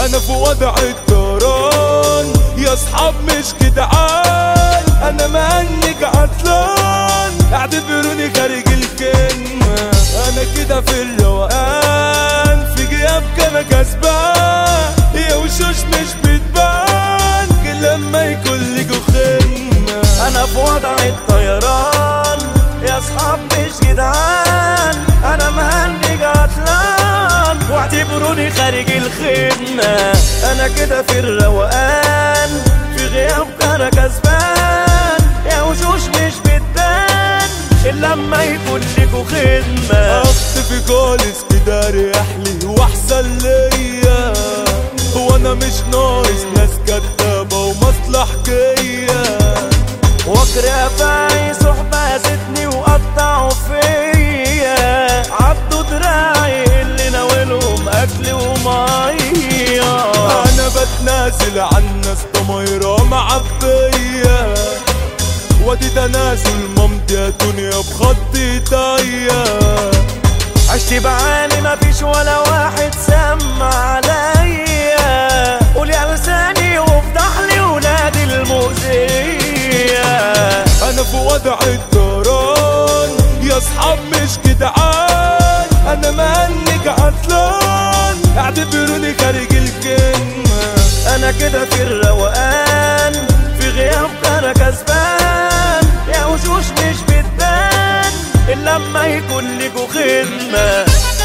انا في وضع الطيران يا اصحاب مش جدعان انا مهنج عطلان اعتبروني خارج الكلمة انا كده في الروقان في غيابك انا كسبان يا وشوش مش بتبان غير لما يكون ليكوا خدمة انا في وضع الطيران يا اصحاب مش جدعان انا مهنج عطلان واعتبروني خارج الخدمة انا كده في الروقان في غيابك انا كسبان يا وشوش مش بتبان الا لما يكون ليكوا خدمة اختفي خالص كده اريح لي واحسن ليا وانا مش ناقص ناس كدابة ومصلحجية وكر افاعي صحبة زدني وقطعوا فيا عضوا دراعي اللي ناولهم اكل ومية انا بتنازل عن ناس ضميرة معبية وادي تنازل مامتي يا دنيا بخط ايديا عشت بعاني مفيش ولا واحد سمع عليا قول يا لساني وافضح لي ولادي المؤذية انا في وضع الطيران يا اصحاب مش جدعان انا مهنج عطلان اعتبروني خارج الكلمة انا كده في الروقان في غيابك انا كسبان يا وشوش مش بتبان الا لما يكون ليكوا خدمه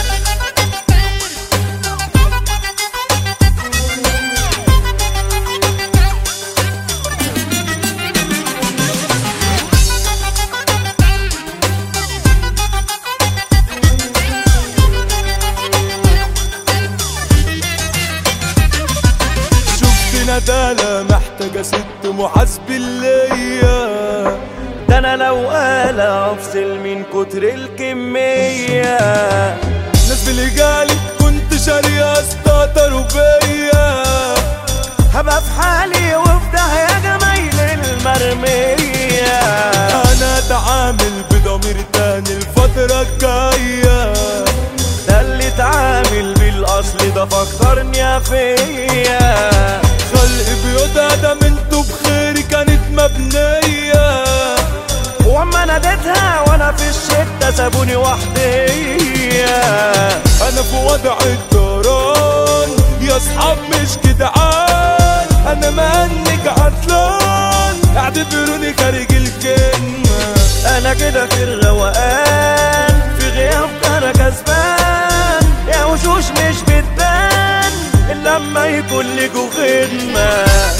شفت ندالة محتاجة ست محاسب ليا ده انا لو قال افصل من كتر الكميه ناس بالجالي كنت شارية استهتروا بيا هبقى في حالي وفي داهيه جمايل المرميه انا اتعامل بضمير تاني الفترة الجاية ده اللي اتعامل بالاصل ده فكرني فيا خلق بيوتها ده منتو بخير كانت مبنية واما ناديتها وانا في الشده سابوني وحدي انا في وضع الطيران يا اصحاب مش جدعان انا مهنج عطلان اعتبروني خارج الكلمة انا كده في الروقان في غيابك انا كسبان يا وشوش مش بتبان الا لما يكون ليكوا خدمه